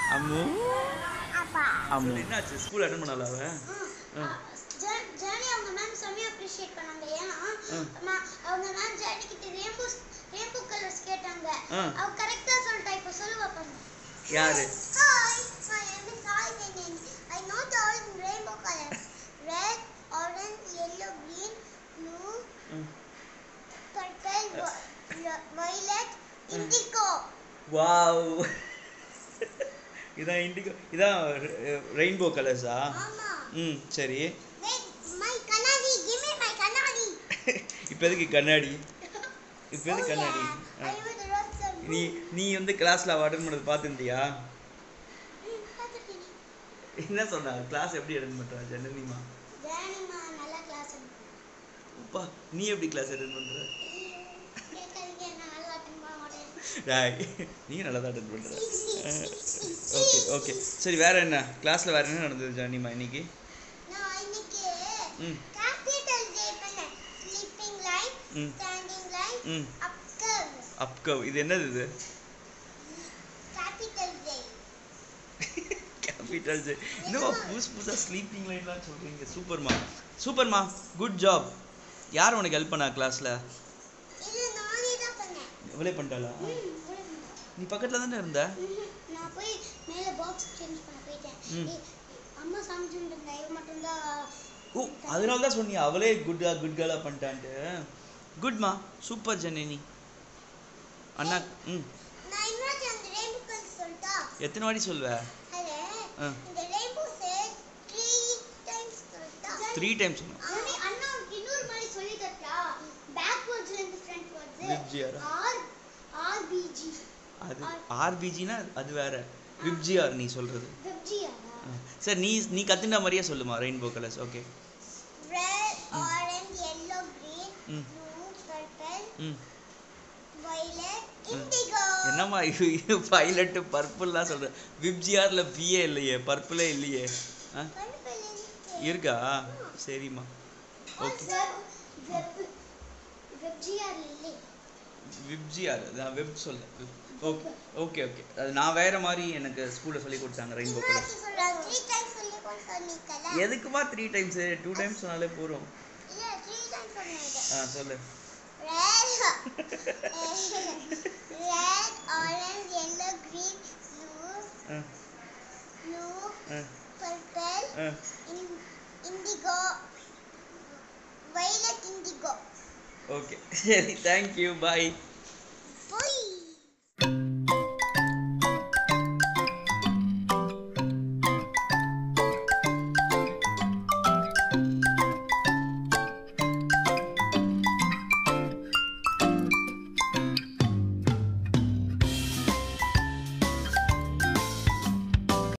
அம்மு அப்பா அம்மு என்னாச்சு school attend பண்ணல அவ ஆ. ஜேர்னி அவங்க மேம் செம்ம அப்ரிஷியேட் பண்ணாங்க ஏன்னா ஆ. ம- அவங்க மேம் ஜேர்னி கிட்ட ரேம்போ ரேம்போ கலர்ஸ் கேட்டாங்க ஆ. அவ கரெக்டா சொல்லிட்டா இப்போ சொல்லுவா பாருங்க யாரு hi my name is Sai Venin. I know the all rainbow colors. Red, orange, yellow, green, blue, ம். purple, vi- vi- violet, indigo. Wow இதான் இண்டிகோ இதான் ரெயின்போ கலர்ஸா ஆமா ம் சரி Wait, my கண்ணாடி give me my கண்ணாடி இப்போ எதுக்கு கண்ணாடி இப்போ Oh, எதுக்கு கண்ணாடி yeah. Ah. I will rub some நீ நீ வந்து கிளாஸ்ல அவ அட்டன் பண்ணது பார்த்துருந்தியா ம், பார்த்துட்டேன். என்ன சொன்னா கிளாஸ் எப்படி அட்டன் பண்றா ஜனனிமா ஜேர்னிமா நல்லா கிளாஸ் அப்பா நீ எப்படி கிளாஸ் அட்டன் பண்ற கேட்காதீங்க நான் நல்லா attend பண்ண மாட்டேன் டாய் நீ நல்லா தான் அட்டன் பண்ற ஓகே ஓகே சரி வேற என்ன கிளாஸ்ல வேற என்ன நடந்தது ஜனனிமா இன்னைக்கு நான் இன்னைக்கு ம் capital J பண்ணேன் sleeping line ம். standing line ம் up curve அப்கவ் இது என்னது இது capital J கேபிட்டல் ஜே இன்னும் புதுசு புதுசா ஸ்லீப்பிங் லைன்லாம் சொல்றீங்க சூப்பர்மா சூப்பர்மா குட் ஜாப் யார் உனக்கு ஹெல்ப் பண்ணா கிளாஸ்ல இது நானே தான் பண்ணேன் இவளே பண்ணிட்டாளா ம், புரியுது. நீ பக்கத்துல தானே இருந்த ம்ஹும். நான் போய் மேல பாக்ஸ் சேஞ்ச் பண்ண போயிட்டேன் ம். இ- அம்மா சமைச்சுட்டு இருந்தா இவ மட்டும்தான் ஓ அதனால தான் சொன்னியா அவளே குட் குட் கேர்லா பண்ணிட்டான்ட்டு குட்மா சூப்பர் ஜனனி அண்ணா ம் நான் இன்னொரு அந்த ரெயின்போ கலர் சொல்லிட்டா எத்தனை வாட்டி சொல்வ அது ஆ. இந்த ரெயின்போ த்ரீ டைம்ஸ் சொல்லிட்டா த்ரீ டைம்ஸ் சொன்னோம் அண்ணே அண்ணா உனக்கு இன்னொரு மாதிரி சொல்லி தரட்டா பேக்வர்ட்ஸ்ல இருந்து front Big words G R. R RBG அது ஆர்பிஜினா அது வேற விப்ஜிஆர் நீ சொல்றது வெப்ஜியா ஆ. சரி நீ நீ கத்துன மாதிரியே சொல்லுமா rainbow colours okay red orange yellow green ம். blue purple ம் violet ம். indigo என்னம்மா பைலட்டு பர்பிள்லாம் சொல்ற விப்ஜிஆர்ல பிஏ இல்லையே பர்பிளே இல்லையே ஆ purple இருக்கு இருக்கா சரிம்மா ஓகே வெப் வெப்ஜிஆர் இல்லை விப்ஜிஆர் நான் வெப் சொல்ல ஓகே ஓகே ஓகே அது நான் வேற மாதிரி எனக்கு ஸ்கூல்ல சொல்லி கொடுத்தாங்க ரெயின்போ கலர்ஸ் சொல்றாங்க த்ரீ டைம்ஸ் சொல்லி கொண்டு சொன்னீங்கல்ல எதுக்குமா த்ரீ டைம்ஸ் டூ டைம்ஸ் சொன்னாலே போதும் இல்ல த்ரீ டைம்ஸ் சொன்னீங்க ஆ சொல்லு Red, red, orange, yellow, green, blue, ஆ blue, ஆ purple, ஆ in, indigo, violet, indigo. Okay சரி தேங்க்யூ பாய்